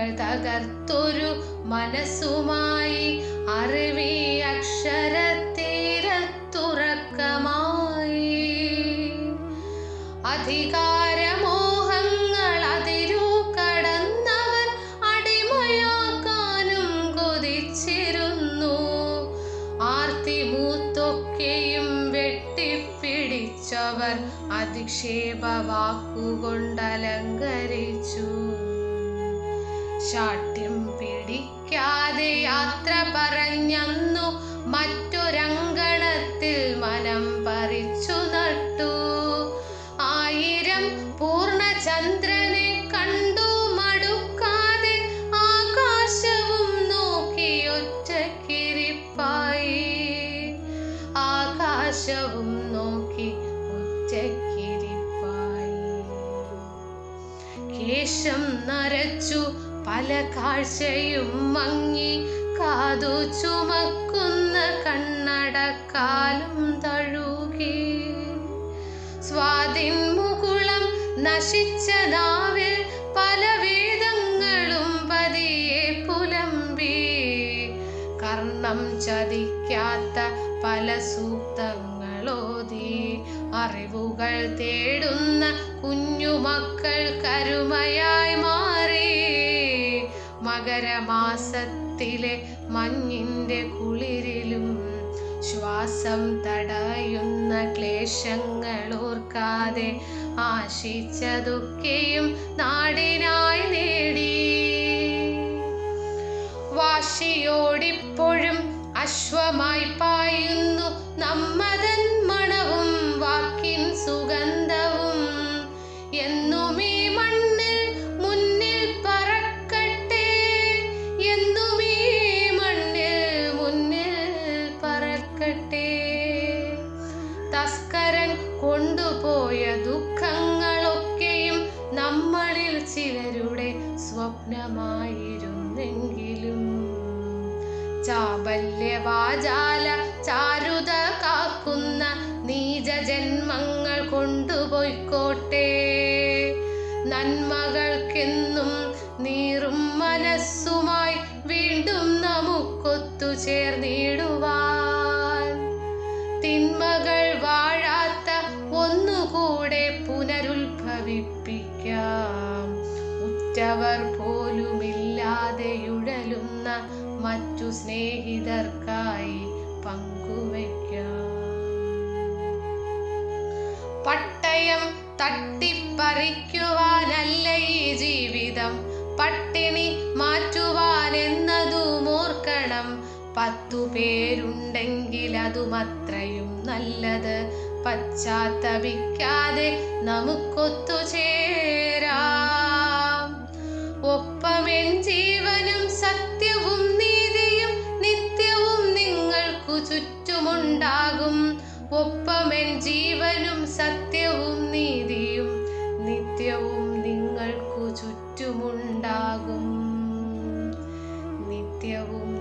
ഭിത്തികൾ തകർത്തൊരു മനസ്സുമായി അറിവി അക്ഷരത്തീരത്തുറക്കമായി അധികാരമോഹങ്ങൾ അതിരു കടന്നവർ അടിമയാക്കാനും കൊതിച്ചിരുന്നു ആർത്തി മൂത്തൊക്കെയും വെട്ടിപ്പിടിച്ചവർ അധിക്ഷേപ വാക്കുകൊണ്ടലങ്കരിച്ചു ശാഠ്യം പിടിക്കാതെ യാത്ര പറഞ്ഞന്നു മറ്റൊരങ്കണത്തിൽ മനം പറിച്ചു നട്ടു ആയിരം പൂർണ്ണചന്ദ്രനെ കണ്ടു മടുക്കാതെ ആകാശവും നോക്കി ഒറ്റക്കിരിപ്പായി ആകാശവും നോക്കി ഒറ്റക്കിരിപ്പായി കേശം നരച്ചു പല കാഴ്ചയും മങ്ങി കാതു ചുമക്കുന്ന കണ്ണടക്കാലും തഴുകി സ്വാതിൻ മുകുളം നശിച്ച നാവിൽ പല വേദങ്ങളും പതിയെ പുലമ്പി കർണം ചതിക്കാത്ത പല സൂക്തങ്ങളോതി അറിവുകൾ തേടുന്ന കുഞ്ഞുമക്കൾ കരുമയായി മാറി മകരമാസത്തിലെ മഞ്ഞിന്റെ കുളിരിലും ശ്വാസം തടയുന്ന ക്ലേശങ്ങൾ ഓർക്കാതെ ആശിച്ചതൊക്കെയും നാടിനായി നേടി വാശിയോടിപ്പോഴും അശ്വമായി പായുന്നു നമ്മതൻ മണവും വാക്കിൻ സുഗന്ധവും എന്നും ഈ മണ്ണിൽ മുന്നിൽ പറക്കട്ടെ എന്നും ഈ മണ്ണിൽ മുന്നിൽ പറക്കട്ടെ തസ്കരൻ കൊണ്ടുപോയ ദുഃഖങ്ങളൊക്കെയും നമ്മളിൽ ചിലരുടെ സ്വപ്നമായിരുന്നെങ്കിലും ചാബല്യവാചാല ചാരുത കാക്കുന്ന നീചജന്മങ്ങൾ കൊണ്ടുപോയിക്കോട്ടെ നന്മകൾക്കെന്നും നീറും മനസ്സുമായി വീണ്ടും നമുക്കൊത്തു ചേർന്നിടുവാൻ തിന്മകൾ വാഴാത്ത ഒന്നുകൂടെ പുനരുത്ഭവിപ്പിക്കാം ഉറ്റവർ പോലുമില്ലാതെയുഴലുന്ന മറ്റു സ്നേഹിതർക്കായി പങ്കുവയ്ക്കാം പട്ടയം തട്ടിപ്പറിക്കുവാനല്ല ഈ ജീവിതം പട്ടിണി മാറ്റുവാൻ എന്നതും ഓർക്കണം പത്തു പേരുണ്ടെങ്കിൽ അതുമത്രയും നല്ലത് പശ്ചാത്തപിക്കാതെ നമുക്കൊത്തുചേരാം ഒപ്പമെൻ ജീവനും സത്യവും നീതിയും നിത്യവും നിങ്ങൾക്കു ചുറ്റുമുണ്ടാകും ഒപ്പമെൻ ജീവനും സത്യവും നീതിയും നിത്യവും നിങ്ങൾക്കു ചുറ്റുമുണ്ടാകും നിത്യവും